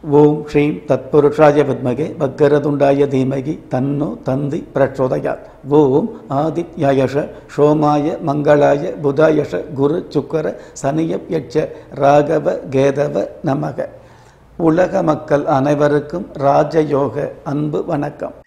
ஓம் ஸ்ரீம் தத்புருஷாய வித்மகே வக்கரதுண்டாய தீமகி தன்னோ தந்தி பிரச்சோதயாத் ஓம் ஆதித்யாயஷ சோமாய மங்களாய புதாயஷ குரு சுக்கர சனியப் யட்ச ராகவ கேதவ நமக உலக மக்கள் அனைவருக்கும் ராஜயோக அன்பு வணக்கம்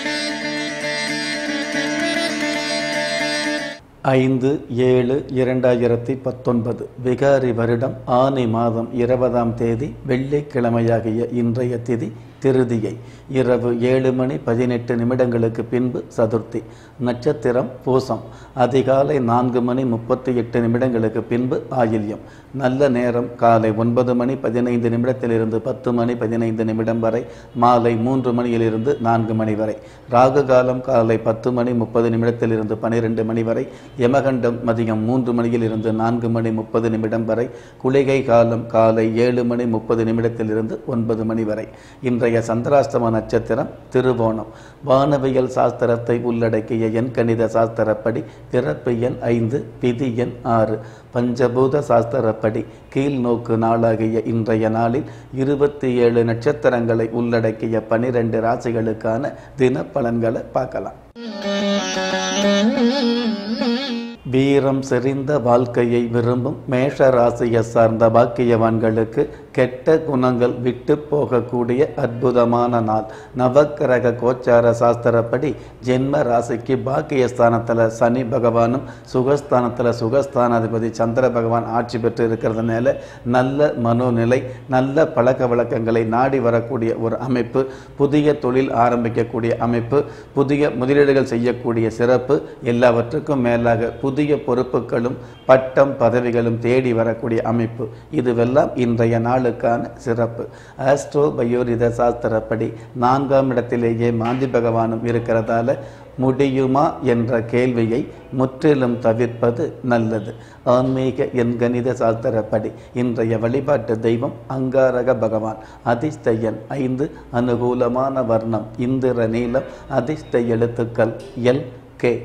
ஐந்து ஏழு இரண்டாயிரத்தி பத்தொன்பது விகாரி வருடம் ஆனி மாதம் இருபதாம் தேதி வெள்ளிக்கிழமையாகிய இன்றைய திதி திருதியை இரவு ஏழு மணி பதினெட்டு நிமிடங்களுக்கு பின்பு சதுர்த்தி நட்சத்திரம் பூசம் அதிகாலை நான்கு மணி முப்பத்தி எட்டு நிமிடங்களுக்கு பின்பு ஆயில்யம் நல்ல நேரம் காலை ஒன்பது மணி பதினைந்து நிமிடத்திலிருந்து பத்து மணி பதினைந்து நிமிடம் வரை மாலை மூன்று மணியிலிருந்து நான்கு மணி வரை ராகு காலம் காலை பத்து மணி முப்பது நிமிடத்திலிருந்து பனிரெண்டு மணி வரை யமகண்டம் மதியம் மூன்று மணியிலிருந்து நான்கு மணி முப்பது நிமிடம் வரை குளிகை காலம் காலை ஏழு மணி முப்பது நிமிடத்திலிருந்து ஒன்பது மணி வரை இன்றைய சந்திராஷ்டம நட்சத்திரம் திருவோணம் வானவியல் சாஸ்திரத்தை உள்ளடக்கிய எண் கணித சாஸ்திரப்படி பிறப்பு எண் ஐந்து விதி எண் ஆறு பஞ்சபூத சாஸ்திரப்படி கீழ் நோக்கு நாளாகிய இன்றைய நாளில் இருபத்தி ஏழு நட்சத்திரங்களை உள்ளடக்கிய பனிரெண்டு ராசிகளுக்கான தினப்பலன்களை பார்க்கலாம் வீரம் செறிந்த வாழ்க்கையை விரும்பும் மேஷ ராசியை சார்ந்த பாக்கியவான்களுக்கு கெட்ட குணங்கள் விட்டு போகக்கூடிய அற்புதமான நாள் நவக்கிரக கோச்சார சாஸ்திரப்படி ஜென்ம ராசிக்கு பாக்கியஸ்தானத்தில் சனி பகவானும் சுகஸ்தானத்தில் சுகஸ்தானாதிபதி சந்திர பகவான் ஆட்சி பெற்று இருக்கிறதுனால நல்ல மனோநிலை நல்ல பழக்க வழக்கங்களை நாடி வரக்கூடிய ஒரு அமைப்பு புதிய தொழில் ஆரம்பிக்கக்கூடிய அமைப்பு புதிய முதலீடுகள் செய்யக்கூடிய சிறப்பு எல்லாவற்றுக்கும் மேலாக புதிய பொறுப்புகளும் பட்டம் பதவிகளும் தேடி வரக்கூடிய அமைப்பு இதுவெல்லாம் இன்றைய நாளுக்கான சிறப்பு ஆஸ்ட்ரோ பயோரித சாஸ்திரப்படி நான்காம் இடத்திலேயே மாந்தி பகவானும் இருக்கிறதால முடியுமா என்ற கேள்வியை முற்றிலும் தவிர்ப்பது நல்லது ஆன்மீக என் கணித சாஸ்திரப்படி இன்றைய வழிபாட்டு தெய்வம் அங்காரக பகவான் அதிர்ஷ்ட எண் ஐந்து அனுகூலமான வர்ணம் இந்திர நீலம் அதிர்ஷ்ட எழுத்துக்கள் எல் கே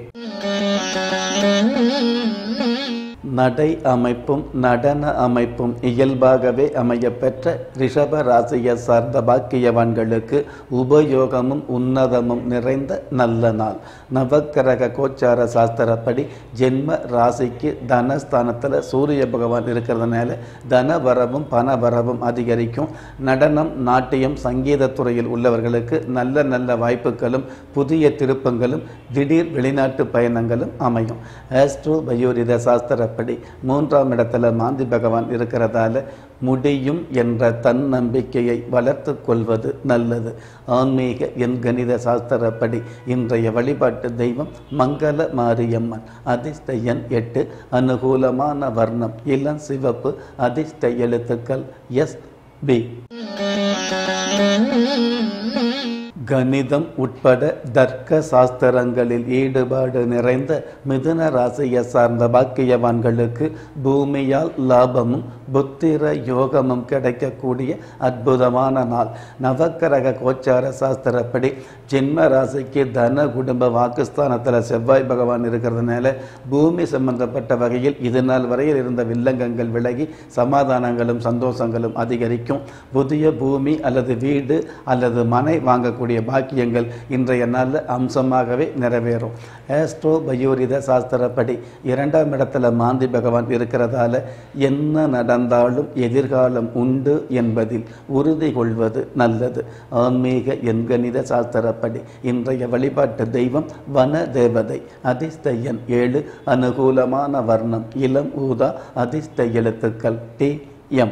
நடை அமைப்பும் நடன அமைப்பும் இயல்பாகவே அமையப்பெற்ற ரிஷப ராசியை சார்ந்த பாக்கியவான்களுக்கு உபயோகமும் உன்னதமும் நிறைந்த நல்ல நாள் நவக்கிரக கோச்சார சாஸ்திரப்படி ஜென்ம ராசிக்கு தனஸ்தானத்தில் சூரிய பகவான் இருக்கிறதுனால தன வரவும் பண வரவும் அதிகரிக்கும் நடனம் நாட்டியம் சங்கீத துறையில் உள்ளவர்களுக்கு நல்ல நல்ல வாய்ப்புகளும் புதிய திருப்பங்களும் திடீர் வெளிநாட்டு பயணங்களும் அமையும் ஆஸ்ட்ரோ பயோரித சாஸ்திரப்படி மூன்றாம் இடத்துல மாந்தி பகவான் இருக்கிறதால முடியும் என்ற தன்னம்பிக்கையை வளர்த்து கொள்வது நல்லது ஆன்மீக என் கணித சாஸ்திரப்படி இன்றைய வழிபாட்டு தெய்வம் மங்கள மாரியம்மன் அதிர்ஷ்ட எண் எட்டு அனுகூலமான வர்ணம் இளம் சிவப்பு அதிர்ஷ்ட எழுத்துக்கள் எஸ் பி கணிதம் உட்பட தர்க்க சாஸ்திரங்களில் ஈடுபாடு நிறைந்த மிதுன ராசியை சார்ந்த பாக்கியவான்களுக்கு பூமியால் லாபமும் புத்திர யோகமும் கிடைக்கக்கூடிய அற்புதமான நாள் நவக்கிரக கோச்சார சாஸ்திரப்படி ஜென்ம ராசிக்கு தன குடும்ப வாக்குஸ்தானத்தில் செவ்வாய் பகவான் இருக்கிறதுனால பூமி சம்பந்தப்பட்ட வகையில் இது நாள் வரையில் இருந்த வில்லங்கங்கள் விலகி சமாதானங்களும் சந்தோஷங்களும் அதிகரிக்கும் புதிய பூமி அல்லது வீடு அல்லது மனை வாங்கக்கூடிய பாக்கியங்கள் இன்றைய நாளில் அம்சமாகவே நிறைவேறும் ஆஸ்ட்ரோ பயோரித சாஸ்திரப்படி இரண்டாம் இடத்துல மாந்தி பகவான் இருக்கிறதால என்ன நடந்தாலும் எதிர்காலம் உண்டு என்பதில் உறுதி கொள்வது நல்லது ஆன்மீக எண்கணித சாஸ்திரப்படி இன்றைய வழிபாட்டு தெய்வம் வன தேவதை அதிர்ஷ்ட எண் ஏழு அனுகூலமான வர்ணம் இளம் ஊதா அதிர்ஷ்ட எழுத்துக்கள் டி எம்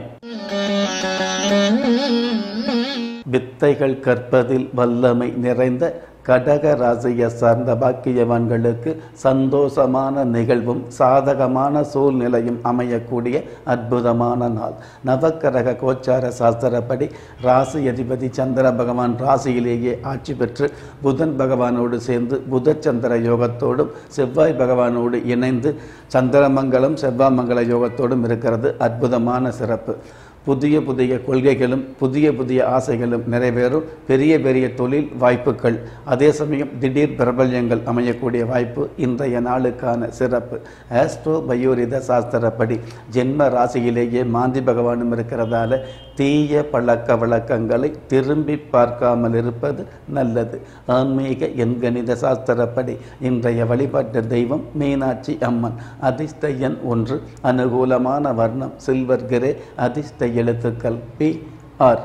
வித்தைகள் கற்பதில் வல்லமை நிறைந்த கடக ராசியை சார்ந்த பாக்கியவான்களுக்கு சந்தோஷமான நிகழ்வும் சாதகமான சூழ்நிலையும் அமையக்கூடிய அற்புதமான நாள் நவக்கரக கோச்சார சாஸ்திரப்படி ராசி அதிபதி சந்திர பகவான் ராசியிலேயே ஆட்சி பெற்று புதன் பகவானோடு சேர்ந்து புதச்சந்திர யோகத்தோடும் செவ்வாய் பகவானோடு இணைந்து சந்திரமங்கலம் செவ்வாமங்கல யோகத்தோடும் இருக்கிறது அற்புதமான சிறப்பு புதிய புதிய கொள்கைகளும் புதிய புதிய ஆசைகளும் நிறைவேறும் பெரிய பெரிய தொழில் வாய்ப்புகள் அதே சமயம் திடீர் பிரபல்யங்கள் அமையக்கூடிய வாய்ப்பு இன்றைய நாளுக்கான சிறப்பு ஆஸ்ட்ரோ பயோரித சாஸ்திரப்படி ஜென்ம ராசியிலேயே மாந்தி பகவானும் இருக்கிறதால தீய பழக்க வழக்கங்களை திரும்பி பார்க்காமல் இருப்பது நல்லது ஆன்மீக எண்கணித சாஸ்திரப்படி இன்றைய வழிபாட்டு தெய்வம் மீனாட்சி அம்மன் அதிர்ஷ்ட எண் ஒன்று அனுகூலமான வர்ணம் சில்வர் கிரே அதிர்ஷ்ட எழுத்துக்கள் பி ஆர்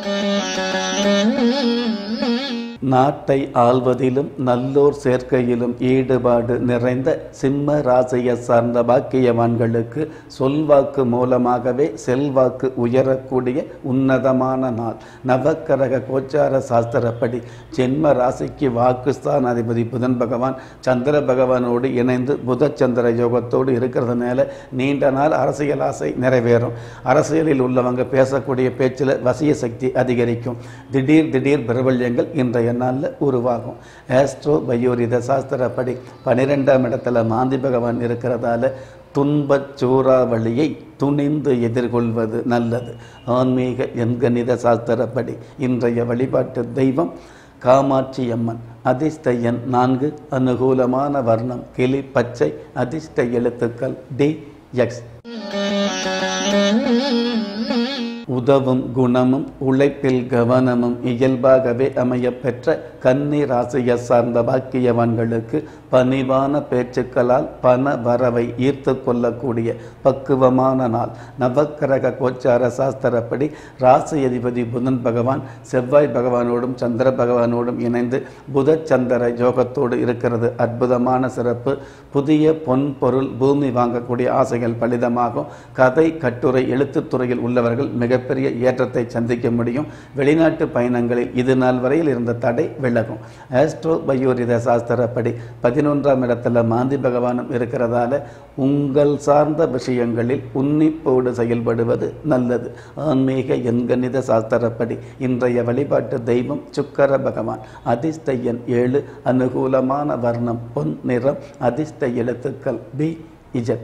நாட்டை ஆள்வதிலும் நல்லோர் சேர்க்கையிலும் ஈடுபாடு நிறைந்த சிம்ம ராசியை சார்ந்த பாக்கியவான்களுக்கு சொல்வாக்கு மூலமாகவே செல்வாக்கு உயரக்கூடிய உன்னதமான நாள் நவக்கரக கோச்சார சாஸ்திரப்படி ஜென்ம ராசிக்கு வாக்குஸ்தான் அதிபதி புதன் பகவான் சந்திர பகவானோடு இணைந்து புத சந்திர யோகத்தோடு இருக்கிறதுனால நீண்ட நாள் அரசியல் ஆசை நிறைவேறும் அரசியலில் உள்ளவங்க பேசக்கூடிய பேச்சில் வசிய சக்தி அதிகரிக்கும் திடீர் திடீர் பிரபல்யங்கள் இன்றைய நாளில் உருவாகும் ஆஸ்ட்ரோ பயோரித சாஸ்திரப்படி பன்னிரெண்டாம் இடத்துல மாந்தி பகவான் இருக்கிறதால துன்பச் சூறாவளியை துணிந்து எதிர்கொள்வது நல்லது ஆன்மீக எண்கணித சாஸ்திரப்படி இன்றைய வழிபாட்டு தெய்வம் காமாட்சி அம்மன் அதிர்ஷ்ட எண் நான்கு அனுகூலமான வர்ணம் கிளி பச்சை அதிர்ஷ்ட எழுத்துக்கள் டி எக்ஸ் உதவும் குணமும் உழைப்பில் கவனமும் இயல்பாகவே அமையப்பெற்ற கன்னி ராசியை சார்ந்த பாக்கியவான்களுக்கு பணிவான பேச்சுக்களால் பண வரவை ஈர்த்து கொள்ளக்கூடிய பக்குவமான நாள் நவக்கிரக கோச்சார சாஸ்திரப்படி ராசி அதிபதி புதன் பகவான் செவ்வாய் பகவானோடும் சந்திர பகவானோடும் இணைந்து புத சந்திர யோகத்தோடு இருக்கிறது அற்புதமான சிறப்பு புதிய பொன் பொருள் பூமி வாங்கக்கூடிய ஆசைகள் பலிதமாகும் கதை கட்டுரை எழுத்துத்துறையில் உள்ளவர்கள் மிகப்பெரிய ஏற்றத்தை சந்திக்க முடியும் வெளிநாட்டு பயணங்களில் இது நாள் வரையில் இருந்த தடை விலகும் ஆஸ்ட்ரோ பயோரித சாஸ்திரப்படி பதினொன்றாம் இடத்துல மாந்தி பகவானும் இருக்கிறதால உங்கள் சார்ந்த விஷயங்களில் உன்னிப்போடு செயல்படுவது நல்லது ஆன்மீக எண்கணித சாஸ்திரப்படி இன்றைய வழிபாட்டு தெய்வம் சுக்கர பகவான் அதிர்ஷ்ட எண் ஏழு அனுகூலமான வர்ணம் பொன் நிறம் அதிர்ஷ்ட எழுத்துக்கள் பி இஜட்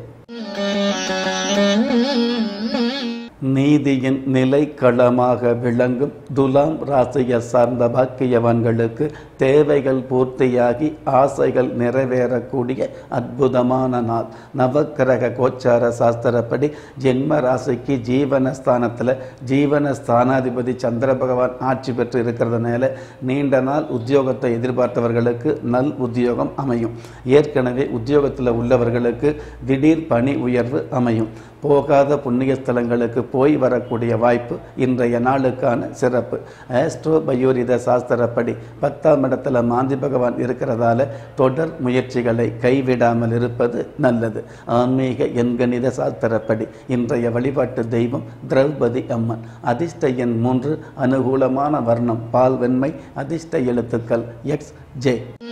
நீதியின் நிலைக்களமாக விளங்கும் துலாம் ராசியை சார்ந்த பாக்கியவான்களுக்கு தேவைகள் பூர்த்தியாகி ஆசைகள் நிறைவேறக்கூடிய அற்புதமான நாள் நவக்கிரக கோச்சார சாஸ்திரப்படி ஜென்ம ராசிக்கு ஜீவனஸ்தானத்தில் ஜீவன ஸ்தானாதிபதி சந்திர பகவான் ஆட்சி பெற்று இருக்கிறதுனால நீண்ட நாள் உத்தியோகத்தை எதிர்பார்த்தவர்களுக்கு நல் உத்தியோகம் அமையும் ஏற்கனவே உத்தியோகத்தில் உள்ளவர்களுக்கு திடீர் பணி உயர்வு அமையும் போகாத புண்ணிய ஸ்தலங்களுக்கு போய் வரக்கூடிய வாய்ப்பு இன்றைய நாளுக்கான சிறப்பு ஆஸ்ட்ரோ பயோரித சாஸ்திரப்படி பத்தாம் இடத்துல மாந்தி பகவான் இருக்கிறதால தொடர் முயற்சிகளை கைவிடாமல் இருப்பது நல்லது ஆன்மீக எண்கணித சாஸ்திரப்படி இன்றைய வழிபாட்டு தெய்வம் திரௌபதி அம்மன் அதிர்ஷ்ட எண் மூன்று அனுகூலமான வர்ணம் பால் வெண்மை அதிர்ஷ்ட எழுத்துக்கள் எக்ஸ் ஜே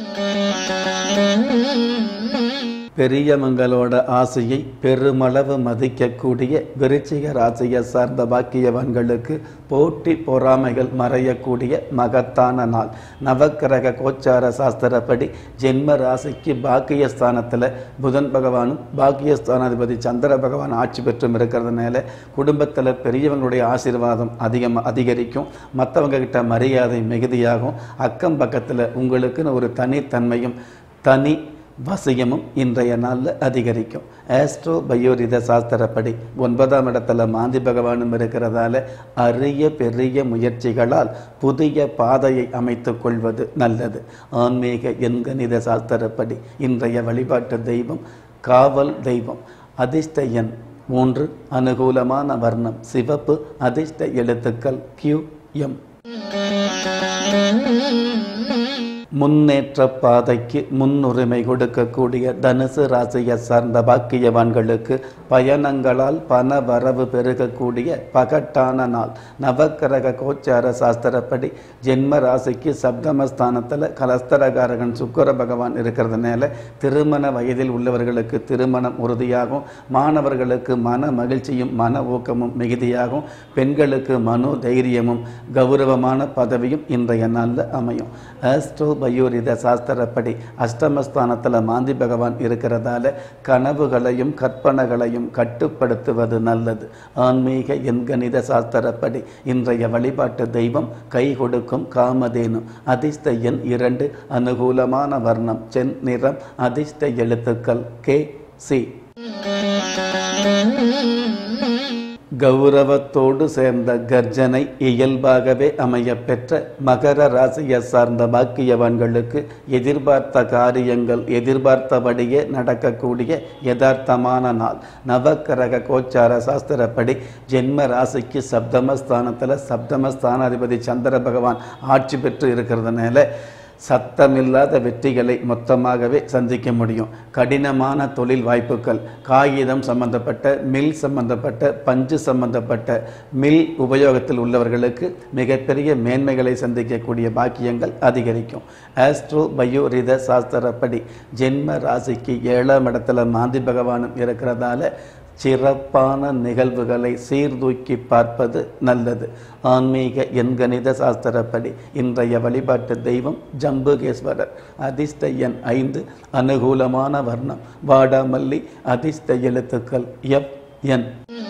பெரியவங்களோட ஆசையை பெருமளவு மதிக்கக்கூடிய விருச்சிக ராசியை சார்ந்த பாக்கியவான்களுக்கு போட்டி பொறாமைகள் மறையக்கூடிய மகத்தான நாள் நவக்கிரக கோச்சார சாஸ்திரப்படி ஜென்ம ராசிக்கு பாக்கியஸ்தானத்தில் புதன் பகவானும் பாக்கியஸ்தானாதிபதி சந்திர பகவான் ஆட்சி பெற்றும் இருக்கிறதுனால குடும்பத்தில் பெரியவங்களுடைய ஆசீர்வாதம் அதிகம் அதிகரிக்கும் மற்றவங்க கிட்ட மரியாதை மிகுதியாகும் அக்கம் பக்கத்தில் உங்களுக்குன்னு ஒரு தனித்தன்மையும் தனி வசியமும் இன்றைய நாளில் அதிகரிக்கும் ஆஸ்ட்ரோ பயோரித சாஸ்திரப்படி ஒன்பதாம் இடத்துல மாந்தி பகவானும் இருக்கிறதால அரிய பெரிய முயற்சிகளால் புதிய பாதையை அமைத்துக் கொள்வது நல்லது ஆன்மீக எண்கணித சாஸ்திரப்படி இன்றைய வழிபாட்டு தெய்வம் காவல் தெய்வம் அதிர்ஷ்ட எண் மூன்று அனுகூலமான வர்ணம் சிவப்பு அதிர்ஷ்ட எழுத்துக்கள் கியூ எம் முன்னேற்ற பாதைக்கு முன்னுரிமை கொடுக்கக்கூடிய தனுசு ராசியை சார்ந்த பாக்கியவான்களுக்கு பயணங்களால் பண வரவு பெருகக்கூடிய பகட்டான நாள் நவக்கிரக கோச்சார சாஸ்திரப்படி ஜென்ம ராசிக்கு சப்தமஸ்தானத்தில் கலஸ்தரகாரகன் சுக்கர பகவான் இருக்கிறதுனால திருமண வயதில் உள்ளவர்களுக்கு திருமணம் உறுதியாகும் மாணவர்களுக்கு மன மகிழ்ச்சியும் மன ஊக்கமும் மிகுதியாகும் பெண்களுக்கு மனோ தைரியமும் கௌரவமான பதவியும் இன்றைய நாளில் அமையும் ஆஸ்ட்ரோ பயோரித சாஸ்திரப்படி அஷ்டமஸ்தானத்தில் மாந்தி பகவான் இருக்கிறதால கனவுகளையும் கற்பனைகளையும் கட்டுப்படுத்துவது நல்லது ஆன்மீக எண்கணித சாஸ்திரப்படி இன்றைய வழிபாட்டு தெய்வம் கை கொடுக்கும் காமதேனு அதிர்ஷ்ட எண் இரண்டு அனுகூலமான வர்ணம் சென் நிறம் அதிர்ஷ்ட எழுத்துக்கள் கே சி கௌரவத்தோடு சேர்ந்த கர்ஜனை இயல்பாகவே அமையப் பெற்ற மகர ராசியை சார்ந்த பாக்கியவான்களுக்கு எதிர்பார்த்த காரியங்கள் எதிர்பார்த்தபடியே நடக்கக்கூடிய யதார்த்தமான நாள் நவக்கிரக கோச்சார சாஸ்திரப்படி ஜென்ம ராசிக்கு சப்தமஸ்தானத்தில் சப்தமஸ்தானாதிபதி சந்திர பகவான் ஆட்சி பெற்று இருக்கிறதுனால சத்தமில்லாத வெற்றிகளை மொத்தமாகவே சந்திக்க முடியும் கடினமான தொழில் வாய்ப்புகள் காகிதம் சம்பந்தப்பட்ட மில் சம்பந்தப்பட்ட பஞ்சு சம்பந்தப்பட்ட மில் உபயோகத்தில் உள்ளவர்களுக்கு மிகப்பெரிய மேன்மைகளை சந்திக்கக்கூடிய பாக்கியங்கள் அதிகரிக்கும் ஆஸ்ட்ரோ பயோரித சாஸ்திரப்படி ஜென்ம ராசிக்கு ஏழாம் இடத்துல மாந்தி பகவானும் இருக்கிறதால சிறப்பான நிகழ்வுகளை சீர்தூக்கி பார்ப்பது நல்லது ஆன்மீக எண்கணித சாஸ்திரப்படி இன்றைய வழிபாட்டு தெய்வம் ஜம்புகேஸ்வரர் அதிர்ஷ்ட எண் ஐந்து அனுகூலமான வர்ணம் வாடாமல்லி அதிர்ஷ்ட எழுத்துக்கள் எப் என்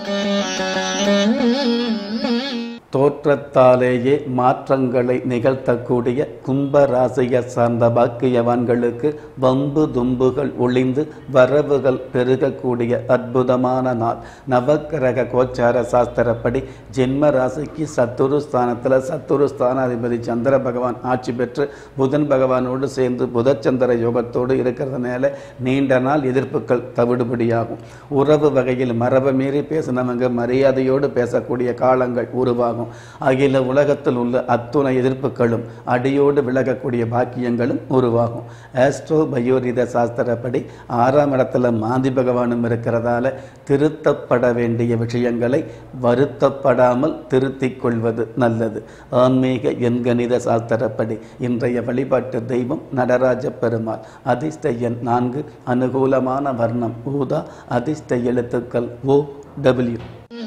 தோற்றத்தாலேயே மாற்றங்களை நிகழ்த்தக்கூடிய கும்ப ராசியை சார்ந்த பாக்கியவான்களுக்கு வம்பு தும்புகள் ஒளிந்து வரவுகள் பெருகக்கூடிய அற்புதமான நாள் நவக்கிரக கோச்சார சாஸ்திரப்படி ஜென்ம ராசிக்கு சத்துரு ஸ்தானத்தில் சத்துரு ஸ்தானாதிபதி சந்திர பகவான் ஆட்சி பெற்று புதன் பகவானோடு சேர்ந்து புதச்சந்திர யோகத்தோடு இருக்கிறதுனால நீண்ட நாள் எதிர்ப்புகள் தவிடுபடியாகும் உறவு வகையில் மரபை மீறி பேசினவங்க மரியாதையோடு பேசக்கூடிய காலங்கள் உருவாகும் அகில உலகத்தில் உள்ள அத்துணை எதிர்ப்புகளும் அடியோடு விலகக்கூடிய பாக்கியங்களும் உருவாகும் ஆஸ்ட்ரோ பயோரித சாஸ்திரப்படி ஆறாம் இடத்துல மாந்தி பகவானும் இருக்கிறதால திருத்தப்பட வேண்டிய விஷயங்களை வருத்தப்படாமல் திருத்திக் கொள்வது நல்லது ஆன்மீக எண்கணித சாஸ்திரப்படி இன்றைய வழிபாட்டு தெய்வம் நடராஜ பெருமாள் அதிர்ஷ்ட எண் நான்கு அனுகூலமான வர்ணம் ஊதா அதிர்ஷ்ட எழுத்துக்கள் ஓ டபிள்யூ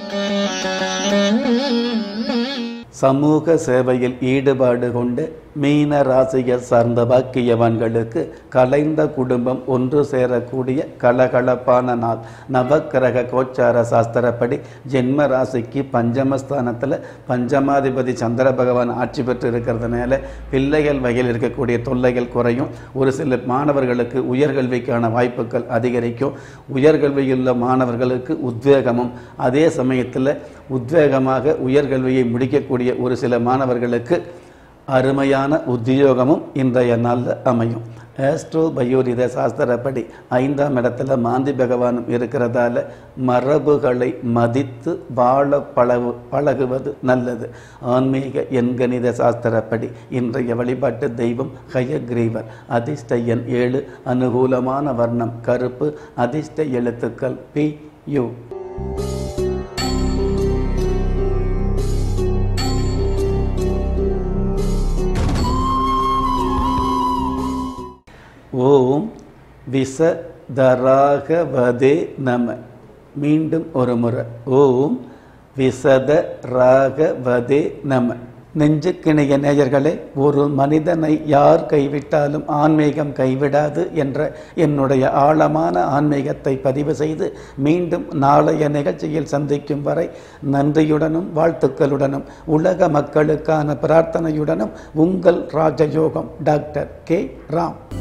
சமூக சேவையில் ஈடுபாடு கொண்டு மீன ராசியை சார்ந்த பாக்கியவான்களுக்கு கலைந்த குடும்பம் ஒன்று சேரக்கூடிய கலகலப்பான நாள் நவக்கிரக கோச்சார சாஸ்திரப்படி ஜென்ம ராசிக்கு பஞ்சமஸ்தானத்தில் பஞ்சமாதிபதி சந்திர பகவான் ஆட்சி பெற்று இருக்கிறதுனால பிள்ளைகள் வகையில் இருக்கக்கூடிய தொல்லைகள் குறையும் ஒரு சில மாணவர்களுக்கு உயர்கல்விக்கான வாய்ப்புகள் அதிகரிக்கும் உயர்கல்வியுள்ள மாணவர்களுக்கு உத்வேகமும் அதே சமயத்தில் உத்வேகமாக உயர்கல்வியை முடிக்கக்கூடிய ஒரு சில மாணவர்களுக்கு அருமையான உத்தியோகமும் இன்றைய நாளில் அமையும் ஆஸ்ட்ரோ பயோரித சாஸ்திரப்படி ஐந்தாம் இடத்துல மாந்தி பகவானும் இருக்கிறதால மரபுகளை மதித்து வாழ பழகு பழகுவது நல்லது ஆன்மீக எண்கணித சாஸ்திரப்படி இன்றைய வழிபாட்டு தெய்வம் ஹயக்ரீவர் அதிர்ஷ்ட எண் ஏழு அனுகூலமான வர்ணம் கருப்பு அதிர்ஷ்ட எழுத்துக்கள் பி யு ஓம் விசதராகவதே நம மீண்டும் ஒரு முறை ஓம் விசத ராகவதே நம நெஞ்சுக்கிணைய நேயர்களே ஒரு மனிதனை யார் கைவிட்டாலும் ஆன்மீகம் கைவிடாது என்ற என்னுடைய ஆழமான ஆன்மீகத்தை பதிவு செய்து மீண்டும் நாளைய நிகழ்ச்சியில் சந்திக்கும் வரை நன்றியுடனும் வாழ்த்துக்களுடனும் உலக மக்களுக்கான பிரார்த்தனையுடனும் உங்கள் ராஜயோகம் டாக்டர் கே ராம்